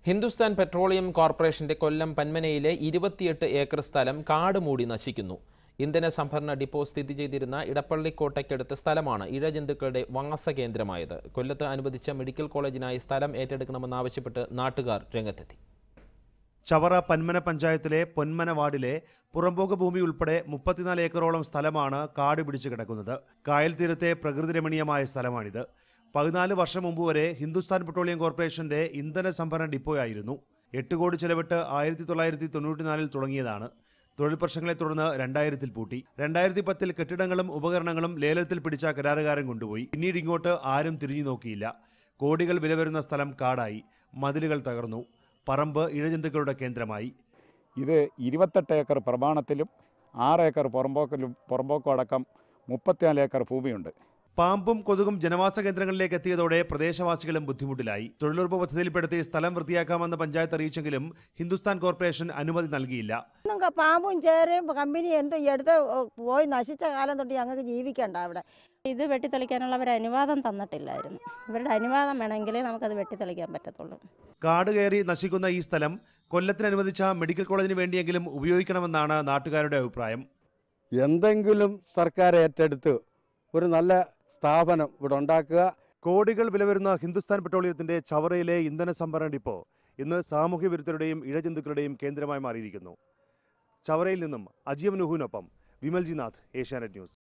Hindustan petroleum കോർപ്പറേഷന്റെ കൊല്ലം പന്മനയിലെ ഇരുപത്തിയെട്ട് acre സ്ഥലം കാട് മൂടി നശിക്കുന്നു ഇന്ധന സംഭരണ ഡിപ്പോ സ്ഥിതി ചെയ്തിരുന്ന ഇടപ്പള്ളിക്കോട്ടയ്ക്കടുത്ത സ്ഥലമാണ് ഇഴജന്തുക്കളുടെ വാസകേന്ദ്രമായത് കൊല്ലത്ത് അനുവദിച്ച മെഡിക്കൽ കോളേജിനായി സ്ഥലം ഏറ്റെടുക്കണമെന്നാവശ്യപ്പെട്ട് നാട്ടുകാർ രംഗത്തെത്തി ചവറ പന്മന പഞ്ചായത്തിലെ പൊന്മന വാർഡിലെ പുറമ്പോക്ക് ഭൂമി ഉൾപ്പെടെ മുപ്പത്തിനാല് ഏക്കറോളം സ്ഥലമാണ് കാട് പിടിച്ചു കിടക്കുന്നത് കായൽ തീരത്തെ പ്രകൃതി രമണീയമായ സ്ഥലമാണിത് പതിനാല് വർഷം മുമ്പ് വരെ ഹിന്ദുസ്ഥാൻ പെട്രോളിയം കോർപ്പറേഷന്റെ ഇന്ധന സംഭരണ ഡിപ്പോയായിരുന്നു എട്ട് കോടി ചെലവിട്ട് ആയിരത്തി തൊള്ളായിരത്തി തൊണ്ണൂറ്റിനാലിൽ തുടങ്ങിയതാണ് തൊഴിൽ പ്രശ്നങ്ങളെ തുടർന്ന് രണ്ടായിരത്തിൽ പൂട്ടി രണ്ടായിരത്തി പത്തിൽ കെട്ടിടങ്ങളും ഉപകരണങ്ങളും ലേലത്തിൽ പിടിച്ച കരാറുകാരൻ കൊണ്ടുപോയി പിന്നീട് ഇങ്ങോട്ട് ആരും തിരിഞ്ഞു നോക്കിയില്ല കോടികൾ വില വരുന്ന സ്ഥലം കാടായി മതിലുകൾ തകർന്നു പറമ്പ് ഇഴജന്തുക്കളുടെ കേന്ദ്രമായി ഇത് ഇരുപത്തെട്ട് ഏക്കർ പ്രമാണത്തിലും ആറ് ഏക്കർ പുറമ്പോക്കിലും പുറമ്പോക്കും അടക്കം മുപ്പത്തിനാല് ഏക്കർ ഭൂമിയുണ്ട് പാമ്പും കൊതുകും ജനവാസ കേന്ദ്രങ്ങളിലേക്ക് എത്തിയതോടെ പ്രദേശവാസികളും ബുദ്ധിമുട്ടിലായി തൊഴിലുറപ്പ് പദ്ധതിയിൽപ്പെടുത്തി സ്ഥലം വൃത്തിയാക്കാമെന്ന് പഞ്ചായത്ത് അറിയിച്ചെങ്കിലും ഹിന്ദുസ്ഥാൻ കോർപ്പറേഷൻ അനുമതി നൽകിയില്ല നിങ്ങൾക്ക് പാമ്പും ചേരയും കമ്പനി എന്ത് എടുത്ത് പോയി നശിച്ച കാലം തൊട്ട് ഞങ്ങൾക്ക് ജീവിക്കണ്ട അവിടെ ഇത് വെട്ടിത്തെളിക്കാനുള്ള ഒരു അനുവാദം തന്നിട്ടില്ലായിരുന്നു ഇവരുടെ അനുവാദം വേണമെങ്കിലേ നമുക്കത് വെട്ടിത്തെളിക്കാൻ പറ്റത്തുള്ളൂ കാട് കയറി നശിക്കുന്ന ഈ സ്ഥലം കൊല്ലത്തിന് അനുവദിച്ച മെഡിക്കൽ കോളേജിന് വേണ്ടിയെങ്കിലും ഉപയോഗിക്കണമെന്നാണ് നാട്ടുകാരുടെ അഭിപ്രായം എന്തെങ്കിലും സർക്കാർ ഏറ്റെടുത്ത് ഒരു നല്ല സ്ഥാപനം ഇവിടെ ഉണ്ടാക്കുക കോടികൾ വില വരുന്ന ഹിന്ദുസ്ഥാൻ പെട്രോളിയത്തിന്റെ ചവറയിലെ ഇന്ധന സംഭരണ ഡിപ്പോ ഇന്ന് സാമൂഹ്യ വിരുദ്ധരുടെയും ഇഴജന്തുക്കളുടെയും കേന്ദ്രമായി മാറിയിരിക്കുന്നു ചവറയിൽ നിന്നും അജിയം നുഹുവിനൊപ്പം വിമൽജിനാഥ് ഏഷ്യാനെറ്റ് ന്യൂസ്